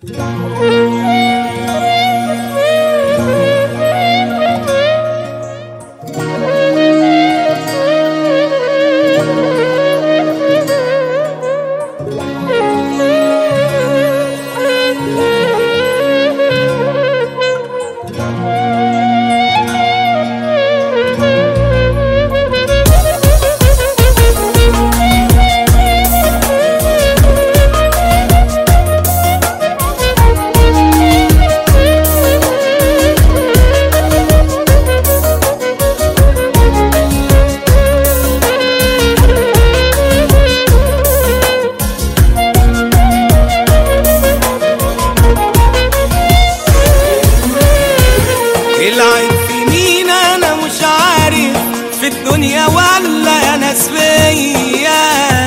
العيب في مين انا مش عارف في الدنيا ولا يا ناس فيا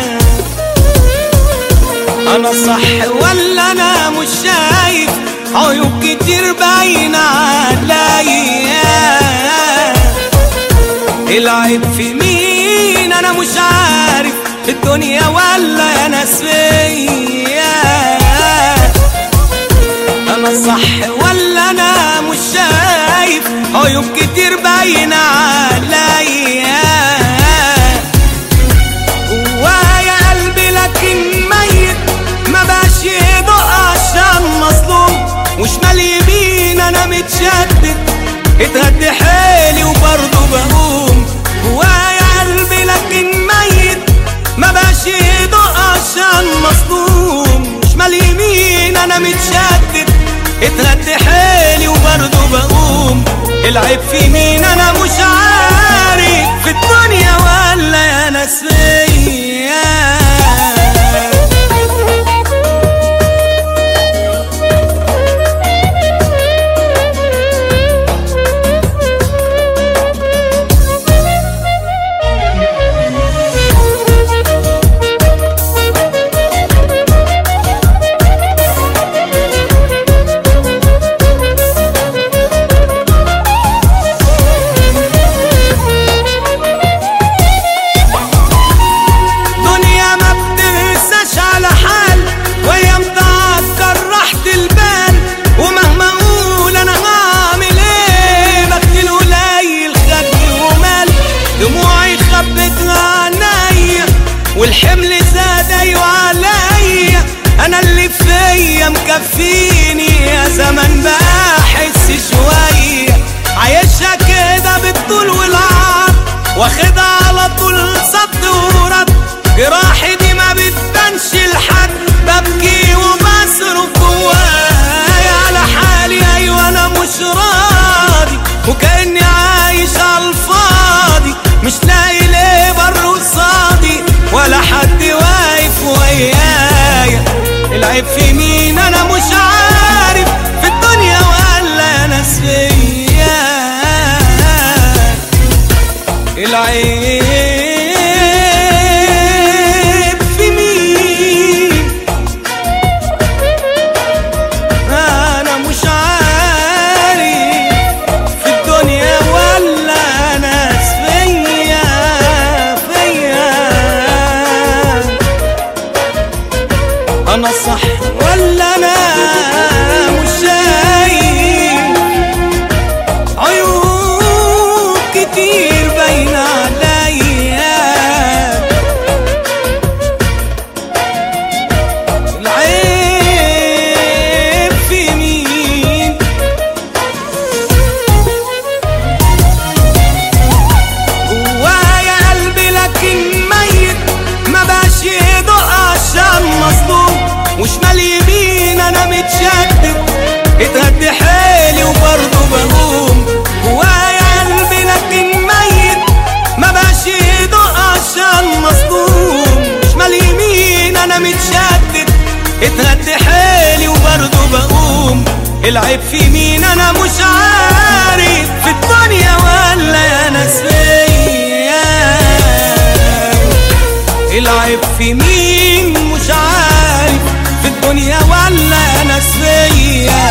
انا صح ولا انا مش شايف عيوب كتير باينة عليا العيب في مين انا مش عارف في الدنيا ولا يا ناس فيا انا صح ولا انا مش شايف عيوب كتير باينة عليا جوايا قلبي لكن ميت ما باش يدق عشان مظلوم وشمال يمين انا متشدد اتهد حيلي وبرضه بقوم جوايا قلبي لكن ميت ما باش يدق عشان مظلوم شمال يمين انا متشدد اتهد حيلي وبرضه بقوم العيب في مين انا مش عارف في الدنيا ولا يا ناس فيا دنيا ما بتنساش على حال وهي متعكر راحة البال ومهما اقول انا هعمل ايه بقتل قليل خدني ومال دموعي خبتها عينيا والحمل زاد ايوه عليا انا اللي فيا مكفيني يا زمن بحس شويه عايشها كده بالطول والعرض واخدها على طول صد ورد جراحي دي ما بتبانش لحد ببكي وبصرف جوايا على حالي ايوه انا مش راضي وكاني عايش على الفاضي مش لاقي ليه بر قصادي ولا حد واقف ويايا العيب في مين انا مش عارف في الدنيا ولا ناس فيا العيب في مين انا مش عارف في الدنيا ولا ناس فيا فيا انا صح ولا انا مش شايف عيوب كتير باينة عليا العيب في مين جوايا قلبي لكن ميت ما باش يدق عشان مظلوم وشمال يمين انا متشدد اتهد حيلي وبرضه بقوم جوايا قلبي لكن ميت ما باش يدق عشان مظلوم شمال يمين انا متشدد اتهد حيلي وبرضه بقوم العيب في مين انا مش عارف في الدنيا ولا يا ناس فيا العيب في مين مش عارف في الدنيا ولا ناس فيا